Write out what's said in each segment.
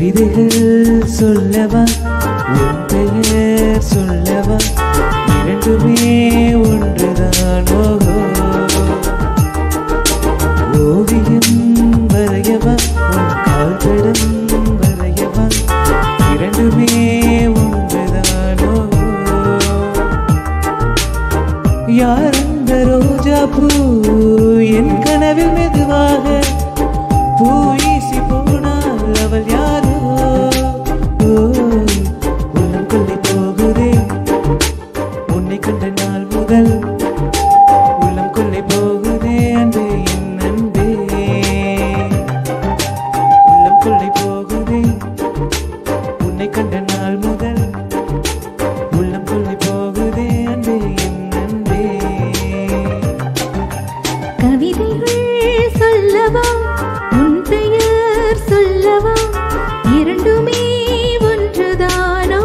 கவிதைகள் சொல்லவா உன் பெயர் சொல்லவா இரண்டுமே ஒன்றுதான் ஓஹோ ஓவியம் வரையவா உன் கால் தடம் வரையவா இரண்டுமே ஒன்றுதானோ யார் அந்த ரோஜா பூ என் கனவில் மெதுவாக பூ வீசி போனால் அவள் யாரோ ஓ, உள்ளம் கொள்ளை போகுதே உன்னை கண்ட நாள் முதல் உள்ளம் கொள்ளை போகுதே அன்பே என் அன்பே உள்ளம் கொள்ளை போகுதே உன்னை கண்ட நாள் முதல் உள்ளம் கொள்ளை போகுதே அன்பே என் அன்பே கவிதைகள் சொல்லவா உன் பெயர் சொல்லவா இரண்டுமே ஒன்றுதானோ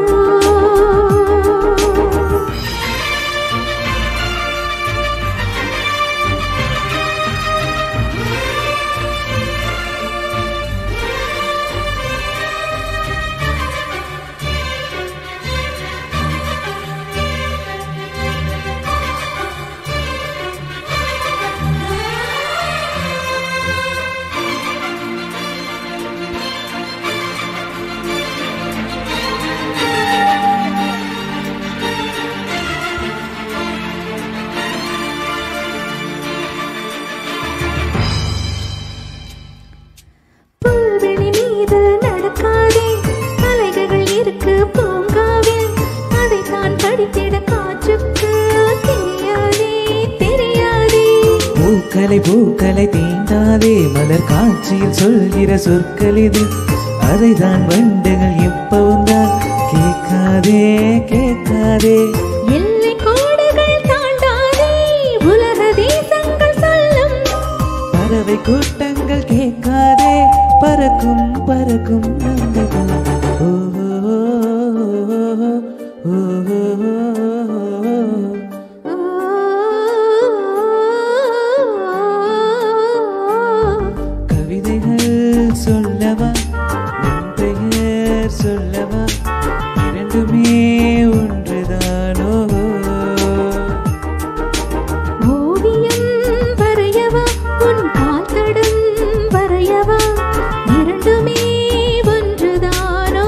புல்வெளி மீது நடக்காதே அலைகள் இருக்கு பூங்காவில் அதைத்தான் படித்திட காற்றுக்கு தெரியாதே தெரியாதே பூக்களை பூக்களை தீண்டாதே மலர் காட்சியில் சொல்கிற சொற்கள் இது அதைதான் வண்டுகள் எப்பவும் தான் கேட்காதே கேட்காதே எல்லை கோடுகள் தாண்டாதே உலக தேசங்கள் சொல்லும் பறவை கூட்டங்கள் கேட்காதே பறக்கும் பறக்கும் நந்தகம் ஓ, ஓ, ஓ, ஓ, ஓ. கவிதைகள் சொல்லவா உன் பெயர் சொல்லவா இரண்டுமே ஒன்றுதானோ ஓவியம் வரையவா உன் கால் தடம் வரையவா இரண்டுமே ஒன்றுதானோ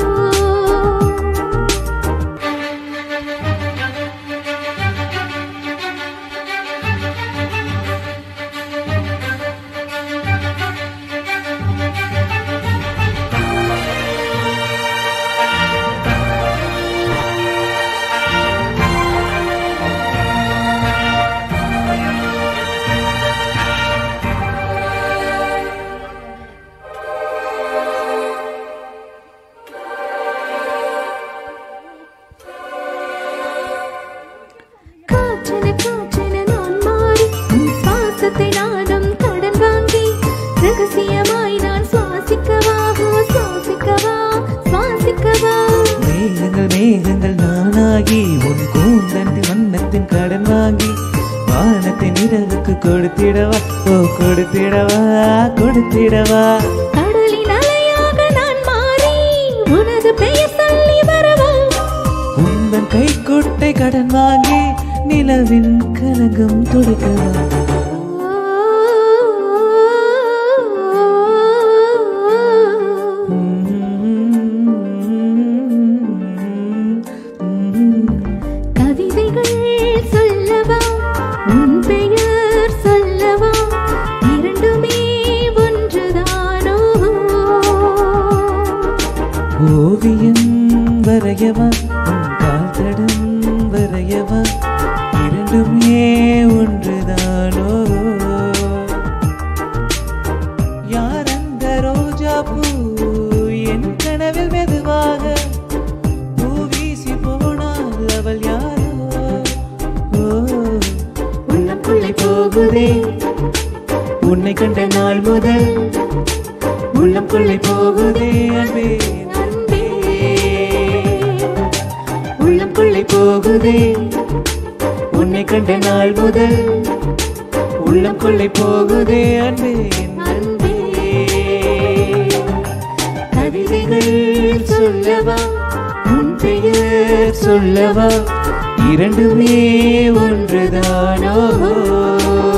காற்றென காற்றென நான் மாறி உன் சுவாசத்தை நானும் கடன் வாங்கி ரகசியமாய் நான் சுவாசிக்கவா ஓ, சுவாசிக்கவா சுவாசிக்கவா மேகங்கள் மேகங்கள் நானாகி உன் கூந்தன் வண்ணத்தின் கடன் வாங்கி வானத்தின் இரவுக்கு கொடுத்திடவா ஓ கொடுத்திடவா கொடுத்திடவா கடலின் அலையாக நான் மாறி உனது பெயர் சொல்லி வரவா உந்தன் கைக்குட்டை கடன் வாங்கி நிலவின் கலகம் துடிக்கவா கவிதைகள் சொல்லவா உன் பெயர் சொல்லவா இரண்டுமே ஒன்றுதானோ ஓவியம் வரையவா உன் கால் தடம் வரையவா இரண்டுமே ஒன்றுதானோ யார் அந்த ரோஜா பூ என் கனவில் மெதுவாக பூ வீசி போனால் அவள் யாரோ ஓ, உள்ளம் கொள்ளை போகுதே உன்னை கண்ட நாள் முதல் உள்ளம் கொள்ளை போகுதே அன்பே அன்பே உள்ளம் கொள்ளை போகுதே உன்னை கண்ட நாள் முதல் உள்ளம் கொள்ளை போகுதே அன்பே என் அன்பே வார்த்தைகள் சொல்லவா உன் பெயர் சொல்லவா இரண்டுமே ஒன்றுதானோ